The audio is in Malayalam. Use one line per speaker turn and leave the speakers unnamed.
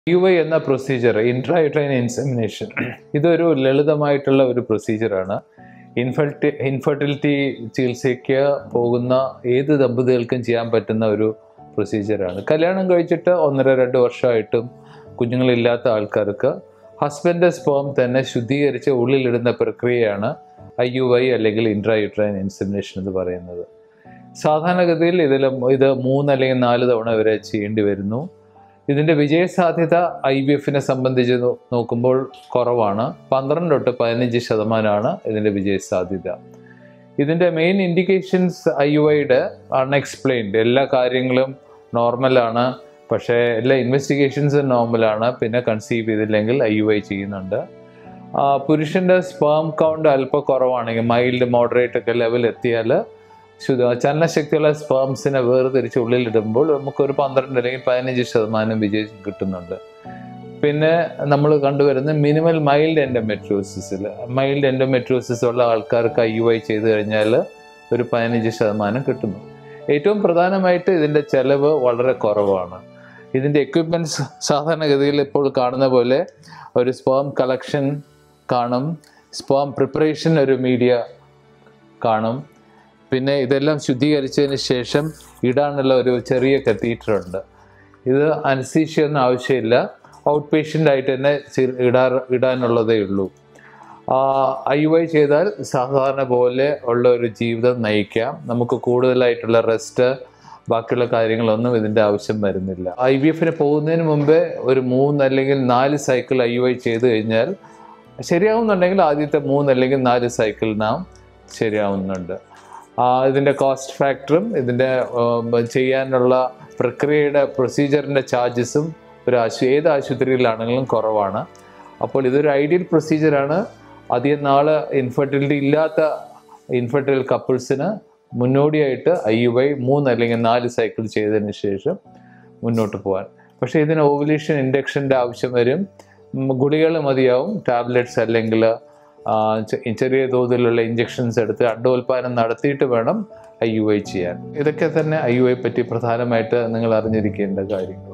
യു ഐ എന്ന പ്രൊസീജിയർ ഇൻട്രായുട്രൈൻ ഇൻസെമിനേഷൻ ഇതൊരു ലളിതമായിട്ടുള്ള ഒരു പ്രൊസീജിയറാണ് ഇൻഫെർട്ടി ഇൻഫെർട്ടിലിറ്റി ചികിത്സയ്ക്ക് പോകുന്ന ഏത് ദമ്പതികൾക്കും ചെയ്യാൻ പറ്റുന്ന ഒരു പ്രൊസീജിയറാണ് കല്യാണം കഴിച്ചിട്ട് ഒന്നര രണ്ട് വർഷമായിട്ടും കുഞ്ഞുങ്ങളില്ലാത്ത ആൾക്കാർക്ക് ഹസ്ബൻഡ് സ്പേം തന്നെ ശുദ്ധീകരിച്ച് ഉള്ളിലിടുന്ന പ്രക്രിയയാണ് ഐ യു ഐ അല്ലെങ്കിൽ ഇൻട്രായുട്രൈൻ ഇൻസെമിനേഷൻ എന്ന് പറയുന്നത് സാധാരണഗതിയിൽ ഇതിൽ ഇത് മൂന്ന് അല്ലെങ്കിൽ നാല് തവണ വരെ ചെയ്യേണ്ടി വരുന്നു ഇതിൻ്റെ വിജയസാധ്യത ഐ വി എഫിനെ സംബന്ധിച്ച് നോ- നോക്കുമ്പോൾ കുറവാണ് പന്ത്രണ്ട് തൊട്ട് പതിനഞ്ച് ശതമാനമാണ് ഇതിൻ്റെ വിജയസാധ്യത ഇതിൻ്റെ മെയിൻ ഇൻഡിക്കേഷൻസ് ഐ യു ഐയുടെ അൺഎക്സ്പ്ലെയിൻഡ് എല്ലാ കാര്യങ്ങളും നോർമലാണ് പക്ഷേ എല്ലാ ഇൻവെസ്റ്റിഗേഷൻസും നോർമലാണ് പിന്നെ കൺസീവ് ചെയ്തില്ലെങ്കിൽ ഐ യു ഐ ചെയ്യുന്നുണ്ട് ആ, പുരുഷൻ്റെ സ്പേം കൗണ്ട് അല്പം കുറവാണെങ്കിൽ മൈൽഡ് മോഡറേറ്റ് ഒക്കെ ലെവൽ എത്തിയാൽ ശുദ്ധ ചലനശക്തിയുള്ള സ്പേംസിനെ വേർതിരിച്ച് ഉള്ളിലിടുമ്പോൾ നമുക്കൊരു പന്ത്രണ്ട് അല്ലെങ്കിൽ പതിനഞ്ച് ശതമാനം വിജയം കിട്ടുന്നുണ്ട് പിന്നെ നമ്മൾ കണ്ടുവരുന്ന മിനിമൽ മൈൽഡ് എൻഡോമെട്രോസിസിൽ മൈൽഡ് എൻഡോമെട്രോസിസ് ഉള്ള ആൾക്കാർക്ക് ഐ യു ഐ ചെയ്ത് കഴിഞ്ഞാൽ ഒരു പതിനഞ്ച് ശതമാനം കിട്ടുന്നു ഏറ്റവും പ്രധാനമായിട്ട് ഇതിൻ്റെ ചെലവ് വളരെ കുറവാണ് ഇതിൻ്റെ എക്വിപ്മെൻറ്റ്സ് സാധാരണഗതിയിൽ ഇപ്പോൾ കാണുന്ന പോലെ ഒരു സ്പേം കളക്ഷൻ കാണും സ്പേം പ്രിപ്പറേഷൻ ഒരു മീഡിയ കാണും പിന്നെ ഇതെല്ലാം ശുദ്ധീകരിച്ചതിന് ശേഷം ഇടാനുള്ള ഒരു ചെറിയ കത്തീറ്റർ ഉണ്ട് ഇത് അനസീഷ്യ ഒന്നും ആവശ്യമില്ല ഔട്ട് പേഷ്യൻ്റ് ആയിട്ട് തന്നെ ചി- ഇടാറ് ഇടാനുള്ളതേ ഉള്ളൂ ഐ യു ഐ ചെയ്താൽ സാധാരണ പോലെ ഉള്ള ഒരു ജീവിതം നയിക്കാം നമുക്ക് കൂടുതലായിട്ടുള്ള റെസ്റ്റ് ബാക്കിയുള്ള കാര്യങ്ങളൊന്നും ഇതിൻ്റെ ആവശ്യം വരുന്നില്ല ഐ വി എഫിന് പോകുന്നതിന് മുമ്പേ ഒരു മൂന്ന് അല്ലെങ്കിൽ നാല് സൈക്കിൾ ഐ യു ഐ ചെയ്ത് കഴിഞ്ഞാൽ ശരിയാവുന്നുണ്ടെങ്കിൽ ആദ്യത്തെ മൂന്ന് അല്ലെങ്കിൽ നാല് സൈക്കിൾ നാം ശരിയാവുന്നുണ്ട് ആ, ഇതിൻ്റെ കോസ്റ്റ് ഫാക്ടറും ഇതിൻ്റെ ഉം, ചെയ്യാനുള്ള പ്രക്രിയയുടെ പ്രൊസീജിയറിൻ്റെ ചാർജസും ഒരു ആശു ഏത് ആശുപത്രിയിലാണെങ്കിലും കുറവാണ് അപ്പോൾ ഇതൊരു ഐഡിയൽ പ്രൊസീജിയറാണ് അധികം നാൾ ഇൻഫെർട്ടിലിറ്റി ഇല്ലാത്ത ഇൻഫെർട്ടൈൽ കപ്പിൾസിന് മുന്നോടിയായിട്ട് ഐ യു ഐ മൂന്ന് അല്ലെങ്കിൽ നാല് സൈക്കിൾ ചെയ്തതിന് ശേഷം മുന്നോട്ട് പോകാൻ പക്ഷേ ഇതിന് ഓവുലേഷൻ ഇൻഡക്ഷൻ്റെ ആവശ്യം വരും ഗുളികൾ മതിയാവും ടാബ്ലറ്റ്സ് അല്ലെങ്കിൽ ആ, ചെ- ചെറിയ തോതിലുള്ള ഇഞ്ചെക്ഷൻസ് എടുത്ത് അണ്ടോൽപാദനം നടത്തിയിട്ട് വേണം ഐ യു ഐ ചെയ്യാൻ ഇതൊക്കെ തന്നെ ഐ യു ഐ പറ്റി പ്രധാനമായിട്ട് നിങ്ങൾ അറിഞ്ഞിരിക്കേണ്ട കാര്യങ്ങൾ